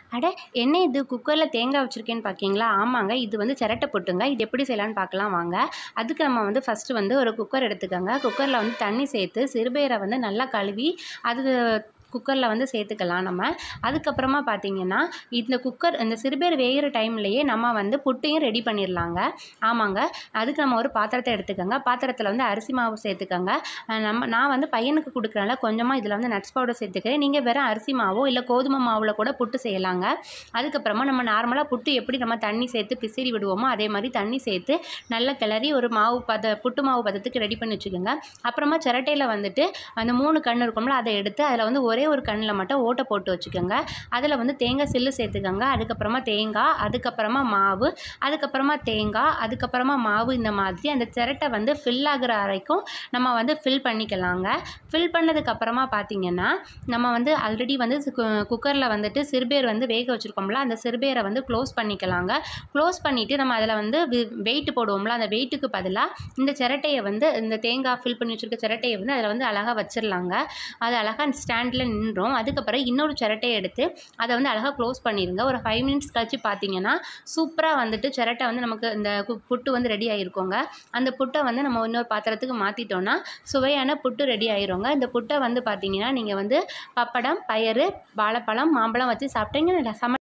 அட என்ன இது குக்கரில் தேங்காய் வச்சுருக்கேன்னு பார்க்கீங்களா ஆமாங்க இது வந்து சிரட்டை புட்டுங்க இது எப்படி செய்யலான்னு பார்க்கலாம் வாங்க அதுக்கு நம்ம வந்து ஃபஸ்ட்டு வந்து ஒரு குக்கர் எடுத்துக்கோங்க குக்கரில் வந்து தண்ணி சேர்த்து சிறுபயிரை வந்து நல்லா கழுவி அது குக்கரில் வந்து சேர்த்துக்கலாம் நம்ம அதுக்கப்புறமா பார்த்தீங்கன்னா இந்த குக்கர் இந்த சிறுபேர் வேகிற டைம்லேயே நம்ம வந்து புட்டையும் ரெடி பண்ணிடலாங்க ஆமாங்க அதுக்கு நம்ம ஒரு பாத்திரத்தை எடுத்துக்கோங்க பாத்திரத்தில் வந்து அரிசி மாவு சேர்த்துக்கோங்க அஹ் நம்ம நான் வந்து பையனுக்கு கொடுக்குறனால கொஞ்சமாக இதில் வந்து நட்ஸ் பவுடர் சேர்த்துக்கிறேன் நீங்கள் வெறும் அரிசி மாவோ இல்லை கோதுமை மாவில் கூட புட்டு செய்யலாங்க அதுக்கப்புறமா நம்ம நார்மலாக புட்டு எப்படி நம்ம தண்ணி சேர்த்து பிசிறி விடுவோமோ அதே மாதிரி தண்ணி சேர்த்து நல்லா கிளறி ஒரு மாவு பத புட்டு மாவு பதத்துக்கு ரெடி பண்ணி வச்சுக்கோங்க அப்புறமா சிரட்டையில் வந்துட்டு அந்த மூணு கண் இருக்கும்ல அதை எடுத்து அதில் வந்து ஒரே ஒரு கண்ணில் மட்டும் ஓட்டை போட்டு வச்சுக்கோங்க அதில் வந்து தேங்காய் சில்லு சேர்த்துக்கோங்க அதுக்கப்புறமா தேங்காய் அதுக்கப்புறமா மாவு அதுக்கப்புறமா தேங்காய் அதுக்கப்புறமா மாவு இந்த மாதிரி அந்த சிரட்டை வந்து ஃபில் ஆகுற வரைக்கும் நம்ம வந்து ஃபில் பண்ணிக்கலாங்க ஃபில் பண்ணதுக்கப்புறமா பார்த்தீங்கன்னா நம்ம வந்து ஆல்ரெடி வந்து குக்கரில் வந்துட்டு சிறுபேர் வந்து வேக வச்சுருக்கோம்ல அந்த சிறுபேரை வந்து க்ளோஸ் பண்ணிக்கலாங்க க்ளோஸ் பண்ணிவிட்டு நம்ம அதில் வந்து வெயிட் போடுவோம்ல அந்த வெயிட்டுக்கு பதிலாக இந்த சிரட்டையை வந்து இந்த தேங்காய் ஃபில் பண்ணி வச்சுருக்க சிரட்டையை வந்து அதில் வந்து அழகாக வச்சிடலாங்க அது அழகாக ஸ்டாண்டில் நின்றோம் அதுக்கப்புறம் இன்னொரு சிரட்டையை எடுத்து அதை வந்து அழகாக க்ளோஸ் பண்ணிடுங்க ஒரு ஃபைவ் மினிட்ஸ் கழிச்சு பார்த்தீங்கன்னா சூப்பராக வந்துட்டு சிரட்டை வந்து நமக்கு இந்த கு- புட்டு வந்து ரெடி ஆகிருக்கோங்க அந்த புட்டை வந்து நம்ம இன்னொரு பாத்திரத்துக்கு மாற்றிட்டோன்னா சுவையான புட்டு ரெடி ஆயிருங்க இந்த புட்டை வந்து பார்த்தீங்கன்னா நீங்கள் வந்து பப்படம் பயறு வாழைப்பழம் மாம்பழம் வச்சு சாப்பிட்டீங்கன்னா செம